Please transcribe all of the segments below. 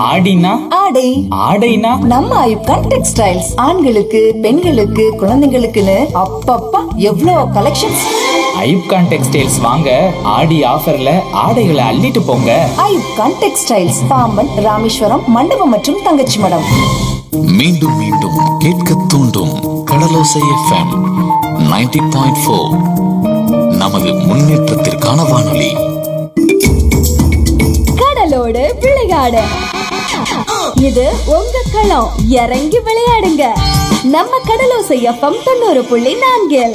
ஆடினா ஆடை ஆடைனா நம்ம ஐப்கான் டெக்ஸ்டைல்ஸ் ஆண்களுக்கு பெண்களுக்கு குழந்தைங்களுக்குன்னு அப்பப்பா எவ்வளோ கலெக்ஷன்ஸ் ஐப்கான் டெக்ஸ்டைல்ஸ் வாங்க ஆடி ஆஃபர்ல ஆடைகளை அள்ளிட்டு போங்க ஐப்கான் டெக்ஸ்டைல்ஸ் பாம்பன் ராமேஸ்வரம் மண்டபம் மற்றும் தங்கச்சி மடம் மீண்டும் மீண்டும் கேட்க தூண்டும் கடலோசை எஃப்எம் 90.4 பாயிண்ட் நமது முன்னேற்றத்திற்கான வானொலி கடலோடு விளையாடு இது உங்க களம் இறங்கி விளையாடுங்க நம்ம கடலோசை எஃப்எம் தொண்ணூறு புள்ளி நான்கில்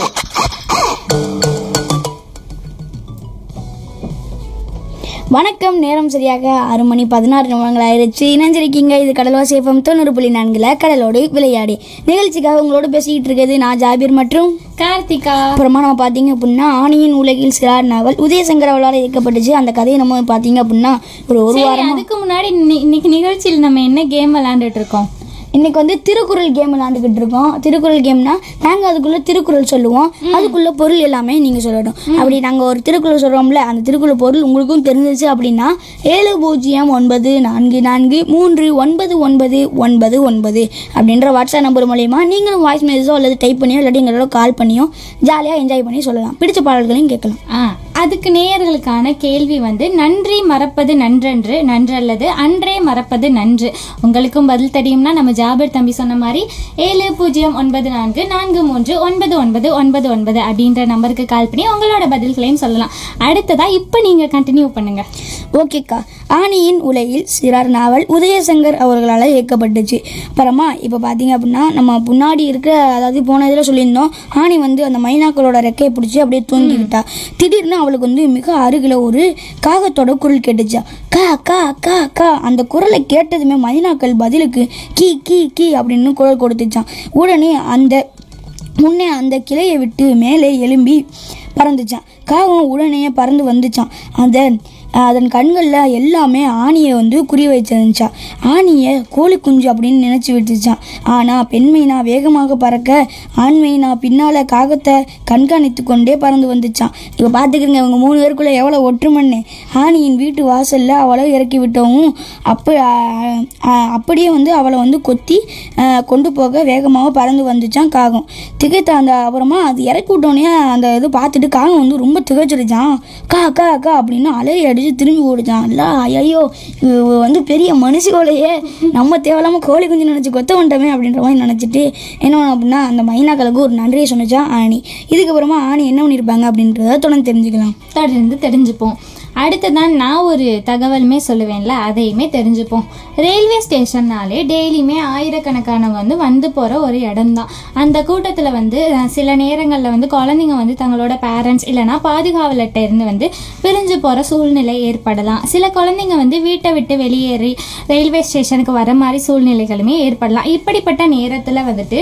வணக்கம் நேரம் சரியாக ஆறு மணி பதினாறு நிமிடங்கள் ஆயிடுச்சு இணைஞ்சிருக்கீங்க இது கடலோசை எஃப்எம் தொண்ணூறு புள்ளி நான்குல கடலோடு விளையாடி நிகழ்ச்சிக்காக உங்களோட பேசிக்கிட்டு இருக்கிறது நான் ஜாபீர் மற்றும் கார்த்திகா அப்புறமா நம்ம பார்த்தீங்க அப்படின்னா ஆணியின் உலகில் சிறார் நாவல் உதயசங்கர் அவளால் இயக்கப்பட்டுச்சு அந்த கதையை நம்ம பார்த்தீங்க அப்படின்னா ஒரு ஒரு வாரமா அதுக்கு முன்னாடி இன்னி- இன்னைக்கு நிகழ்ச்சியில் நம்ம என்ன கேம் விளையாண்டுட்டு இருக்கோம் இன்னைக்கு வந்து திருக்குறள் கேம் விளையாண்டுக்கிட்டு இருக்கோம் திருக்குறள் கேம்னா நாங்கள் அதுக்குள்ள திருக்குறள் சொல்லுவோம் அதுக்குள்ள பொருள் எல்லாமே நீங்கள் சொல்லணும் அப்படி நாங்கள் ஒரு திருக்குறள் சொல்கிறோம்ல அந்த திருக்குறள் பொருள் உங்களுக்கும் தெரிஞ்சிச்சு அப்படின்னா ஏழு பூஜ்ஜியம் ஒன்பது நான்கு நான்கு மூன்று ஒன்பது ஒன்பது ஒன்பது ஒன்பது அப்படின்ற வாட்ஸ்அப் நம்பர் மூலயமா நீங்களும் வாய்ஸ் மெசேஜோ அல்லது டைப் பண்ணியோ இல்லாட்டி எங்களோட கால் பண்ணியோ ஜாலியாக என்ஜாய் பண்ணி சொல்லலாம் பிடிச்ச பாடல்களையும் கேட்கலாம் ஆ அதுக்கு நேயர்களுக்கான கேள்வி வந்து நன்றி மறப்பது நன்றன்று நன்றல்லது அன்றே மறப்பது நன்று உங்களுக்கும் பதில் தெரியும்னா நம்ம ஜாபர் தம்பி சொன்ன மாதிரி ஏழு பூஜ்ஜியம் ஒன்பது நான்கு நான்கு மூன்று ஒன்பது ஒன்பது ஒன்பது ஒன்பது அப்படின்ற நம்பருக்கு கால் பண்ணி உங்களோட பதில்களையும் சொல்லலாம் அடுத்ததா இப்போ நீங்க கண்டினியூ பண்ணுங்க ஓகேக்கா ஆணியின் உலகில் சிறார் நாவல் உதயசங்கர் அவர்களால் இயக்கப்பட்டுச்சு அப்புறமா இப்போ பார்த்தீங்க அப்படின்னா நம்ம முன்னாடி இருக்க அதாவது போன இதில் சொல்லியிருந்தோம் ஆணி வந்து அந்த மைனாக்களோட ரெக்கையை பிடிச்சி அப்படியே தூங்கிக்கிட்டா திடீர்னு அவளுக்கு வந்து மிக அருகில் ஒரு காகத்தோட குரல் கேட்டுச்சா கா கா கா கா அந்த குரலை கேட்டதுமே மைனாக்கள் பதிலுக்கு கீ கீ கீ அப்படின்னு குரல் கொடுத்துச்சான் உடனே அந்த முன்னே அந்த கிளையை விட்டு மேலே எழும்பி பறந்துச்சான் காகம் உடனே பறந்து வந்துச்சான் அதன் அதன் கண்களில் எல்லாமே ஆணியை வந்து குறி வச்சிருந்துச்சான் ஆணியை கோழி குஞ்சு அப்படின்னு நினச்சி விட்டுச்சான் ஆனால் பெண்மைனா வேகமாக பறக்க ஆண்மைனா பின்னால் காகத்தை கண்காணித்து கொண்டே பறந்து வந்துச்சான் இப்போ பார்த்துக்கிறங்க இவங்க மூணு பேருக்குள்ளே எவ்வளோ ஒற்றுமண்ணு ஆணியின் வீட்டு வாசலில் அவளை இறக்கி விட்டவும் அப்போ ஆ, ஆ, அப்படியே வந்து அவளை வந்து கொத்தி ஆ, கொண்டு போக வேகமாக பறந்து வந்துச்சான் காகம் திகைத்த அந்த அப்புறமா அது இறக்கி விட்டோன்னே அந்த இது பார்த்துட்டு காகம் வந்து ரொம்ப திகைச்சிருச்சான் கா கா கா அப்படின்னு அலறி அடித்து திரும்பி ஓடிச்சான் இல்லை ஐயோ இவ வந்து பெரிய மனுஷிகோலையே நம்ம தேவையில்லாமல் கோழி குஞ்சு நினச்சி கொத்த வந்துட்டோமே அப்படின்ற மாதிரி நினச்சிட்டு என்ன பண்ணோம் அப்படின்னா அந்த மைனாக்களுக்கு ஒரு நன்றியை சொன்னச்சான் ஆணி இதுக்கப்புறமா ஆணி என்ன பண்ணியிருப்பாங்க அப்படின்றத தொடர்ந்து தெரிஞ்சுக்கலாம் தொடர்ந்து தெரிஞ்சுப்போம் அடுத்ததான் நான் ஒரு தகவலுமே சொல்லுவேன்ல அதையுமே தெரிஞ்சுப்போம் ரயில்வே ஸ்டேஷன்னாலே டெய்லியுமே ஆயிரக்கணக்கானவங்க வந்து வந்து போகிற ஒரு இடம்தான் அந்த கூட்டத்தில் வந்து அஹ், சில நேரங்களில் வந்து குழந்தைங்க வந்து தங்களோட பேரண்ட்ஸ் இல்லைனா பாதுகாவலர்கிட்ட இருந்து வந்து பிரிஞ்சு போகிற சூழ்நிலை ஏற்படலாம் சில குழந்தைங்க வந்து வீட்டை விட்டு வெளியேறி ரயில்வே ஸ்டேஷனுக்கு வர மாதிரி சூழ்நிலைகளுமே ஏற்படலாம் இப்படிப்பட்ட நேரத்தில் வந்துட்டு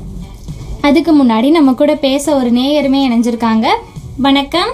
அதுக்கு முன்னாடி நம்ம கூட பேச ஒரு நேயருமே இணைஞ்சிருக்காங்க வணக்கம்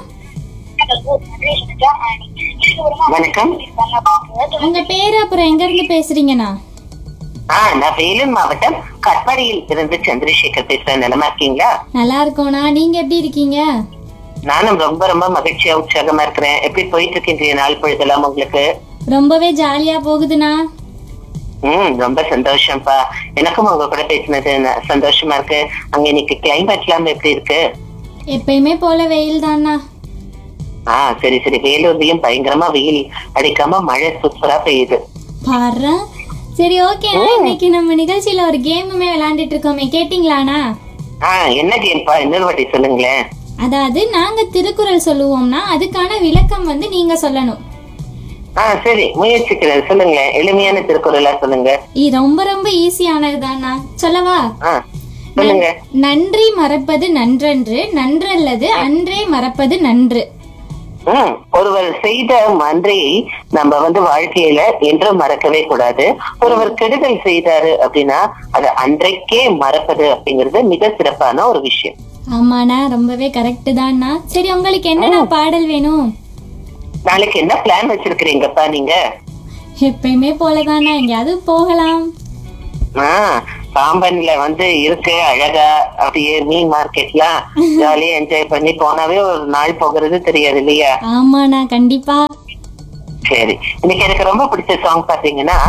வணக்கம் உங்க பேரு அப்புறம் எங்க இருந்து பேசுறீங்கண்ணா ஆ நான் வேலூர் மாவட்டம் கட்பாடியில் இருந்து சந்திரசேகர் பேசுறேன் நிலமா இருக்கீங்களா நல்லா இருக்கோண்ணா நீங்க எப்படி இருக்கீங்க நானும் ரொம்ப ரொம்ப மகிழ்ச்சியா உற்சாகமா இருக்கிறேன் எப்படி போயிட்டு இருக்கு இன்றைய நாள் பொழுதெல்லாம் உங்களுக்கு ரொம்பவே ஜாலியா போகுதுண்ணா ம் ரொம்ப சந்தோஷம்ப்பா எனக்கும் உங்க கூட பேசினது ந- சந்தோஷமா இருக்கு அங்க இன்னைக்கு கிளைமேட் எல்லாம் எப்படி இருக்கு எப்பயுமே போல வெயில் தாண்ணா ஆ சரி சரி வேலூர்லயும் பயங்கரமா வெயில் அடிக்காம மழை சூப்பரா பெய்யுது பாரு சரி ஓகே இன்னைக்கு நம்ம நிகழ்ச்சியில ஒரு கேமுமே விளையாண்டுட்டு இருக்கோமே கேட்டிங்களாண்ணா ஆ என்ன கேம்ப்பா இன்னொரு வாட்டி சொல்லுங்களேன் அதாவது நாங்க திருக்குறள் சொல்லுவோம்னா அதுக்கான விளக்கம் வந்து நீங்க சொல்லணும் ஆ சரி முயற்சிக்கிறேன் சொல்லுங்களேன் எளிமையான திருக்குறளா சொல்லுங்க இது ரொம்ப ரொம்ப ஈஸியானது தானா சொல்லவா ஆ சொல்லுங்க நன்றி மறப்பது நன்றன்று நன்றல்லது அன்றே மறப்பது நன்று ம், ஒருவர் செய்த நன்றியை நம்ம வந்து வாழ்க்கையில என்றும் மறக்கவே கூடாது ஒருவர் கெடுதல் செய்தாரு அப்படின்னா அதை அன்றைக்கே மறப்பது அப்படிங்கிறது மிக சிறப்பான ஒரு விஷயம் ஆமாண்ணா ரொம்பவே கரெக்ட் தான்ண்ணா சரி உங்களுக்கு என்னண்ணா பாடல் வேணும் நாளைக்கு என்ன பிளான் வச்சிருக்கிறீங்கப்பா நீங்க எப்பயுமே போலதாண்ணா எங்கேயாவது போகலாம் ஆ பாம்பன்ல வந்து இருக்கு அழகா அப்படியே மீன் மார்க்கெட்லாம் ஜாலியா என்ஜாய் பண்ணி போனாவே ஒரு நாள் போகிறது தெரியாது இல்லையா ஆமாண்ணா கண்டிப்பா சரி இன்னைக்கு எனக்கு ரொம்ப பிடிச்ச சாங் பாத்தீங்கன்னா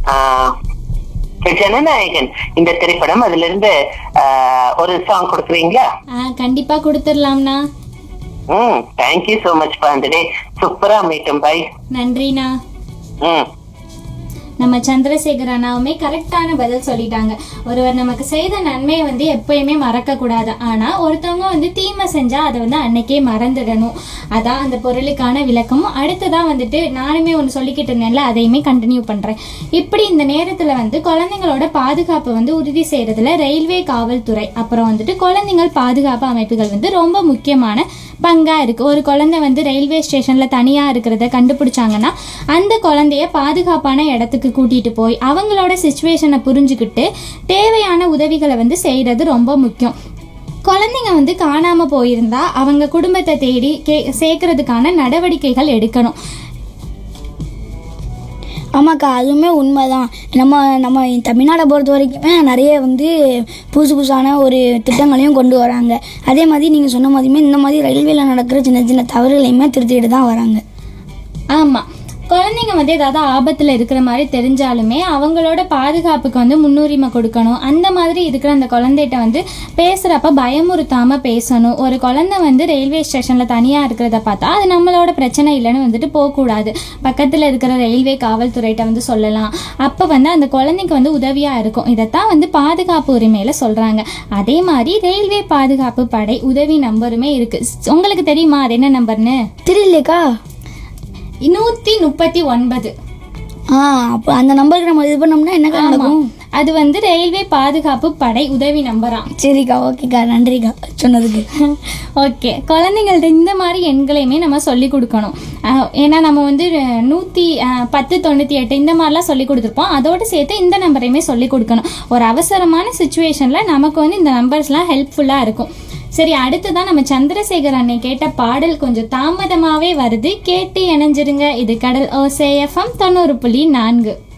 ஆஹ், ஜனநாயகன் இந்த திரைப்படம் அதுல இருந்து ஆஹ், ஒரு சாங் கொடுக்குறீங்களா ஆ, கண்டிப்பா கொடுத்துடலாம்ண்ணா ம் தேங்க்யூ சோ மச் பா அந்த டே சூப்பரா மீட்டும் பை நன்றிண்ணா ம் நம்ம சந்திரசேகர் அண்ணாவுமே கரெக்டான பதில் சொல்லிட்டாங்க ஒருவர் நமக்கு செய்த நன்மையை வந்து எப்பயுமே மறக்க கூடாது ஆனா ஒருத்தவங்க வந்து தீமை செஞ்சா அதை வந்து அன்னைக்கே மறந்துடணும் அதான் அந்த பொருளுக்கான விளக்கமும் அடுத்ததா வந்துட்டு நானுமே ஒன்று சொல்லிக்கிட்டு இருந்தேன்ல அதையுமே கண்டினியூ பண்றேன் இப்படி இந்த நேரத்துல வந்து குழந்தைங்களோட பாதுகாப்பை வந்து உறுதி செய்யறதுல ரயில்வே காவல்துறை அப்புறம் வந்துட்டு குழந்தைங்கள் பாதுகாப்பு அமைப்புகள் வந்து ரொம்ப முக்கியமான பங்கா இருக்கு ஒரு குழந்தை வந்து ரயில்வே ஸ்டேஷன்ல தனியா இருக்கிறத கண்டுபிடிச்சாங்கன்னா அந்த குழந்தைய பாதுகாப்பான இடத்துக்கு கூட்டிட்டு போய் அவங்களோட சுச்சுவேஷனை புரிஞ்சுக்கிட்டு தேவையான உதவிகளை வந்து செய்யறது ரொம்ப முக்கியம் குழந்தைங்க வந்து காணாம போயிருந்தா அவங்க குடும்பத்தை தேடி கே சேர்க்கறதுக்கான நடவடிக்கைகள் எடுக்கணும் ஆமாக்கா அதுவுமே உண்மைதான் நம்ம நம்ம தமிழ்நாடை பொறுத்த வரைக்குமே நிறைய வந்து புதுசு புதுசான ஒரு திட்டங்களையும் கொண்டு வராங்க அதே மாதிரி நீங்கள் சொன்ன மாதிரியுமே இந்த மாதிரி ரயில்வேல நடக்கிற சின்ன சின்ன தவறுகளையுமே திருத்திட்டு தான் வராங்க ஆமா குழந்தைங்க வந்து ஏதாவது ஆபத்துல இருக்கிற மாதிரி தெரிஞ்சாலுமே அவங்களோட பாதுகாப்புக்கு வந்து முன்னுரிமை கொடுக்கணும் அந்த மாதிரி இருக்கிற அந்த குழந்தைகிட்ட வந்து பேசுறப்ப பயமுறுத்தாம பேசணும் ஒரு குழந்தை வந்து ரயில்வே ஸ்டேஷன்ல தனியா இருக்கிறத பார்த்தா அது நம்மளோட பிரச்சனை இல்லைன்னு வந்துட்டு போகக்கூடாது பக்கத்துல இருக்கிற ரயில்வே காவல்துறையிட்ட வந்து சொல்லலாம் அப்ப வந்து அந்த குழந்தைக்கு வந்து உதவியா இருக்கும் இதைத்தான் வந்து பாதுகாப்பு உரிமையில சொல்றாங்க அதே மாதிரி ரயில்வே பாதுகாப்பு படை உதவி நம்பருமே இருக்கு உங்களுக்கு தெரியுமா அது என்ன நம்பர்னு தெரியலையேக்கா நூத்தி முப்பத்தி ஒன்பது ஆ அப்போ அந்த நம்பருக்கு நம்ம இது பண்ணோம்னா என்னக்கா நடக்கும் அது வந்து ரயில்வே பாதுகாப்பு படை உதவி நம்பராம் சரிக்கா ஓகேக்கா நன்றிக்கா சொன்னதுக்கு ஓகே குழந்தைங்கள்ட்ட இந்த மாதிரி எண்களையுமே நம்ம சொல்லி கொடுக்கணும் அஹ், ஏன்னா நம்ம வந்து அஹ், நூற்றி அஹ், பத்து தொண்ணூற்றி எட்டு இந்த மாதிரிலாம் சொல்லி கொடுத்துருப்போம் அதோடு சேர்த்து இந்த நம்பரையுமே சொல்லி கொடுக்கணும் ஒரு அவசரமான சுச்சுவேஷனில் நமக்கு வந்து இந்த நம்பர்ஸ்லாம் ஹெல்ப்ஃபுல்லாக இருக்கும் சரி அடுத்ததான் நம்ம சந்திரசேகர் அண்ணன் கேட்ட பாடல் கொஞ்சம் தாமதமாகவே வருது கேட்டு இணைஞ்சிருங்க இது கடல் ஓசேஎஃப்எம் தொண்ணூறு புள்ளி நான்கு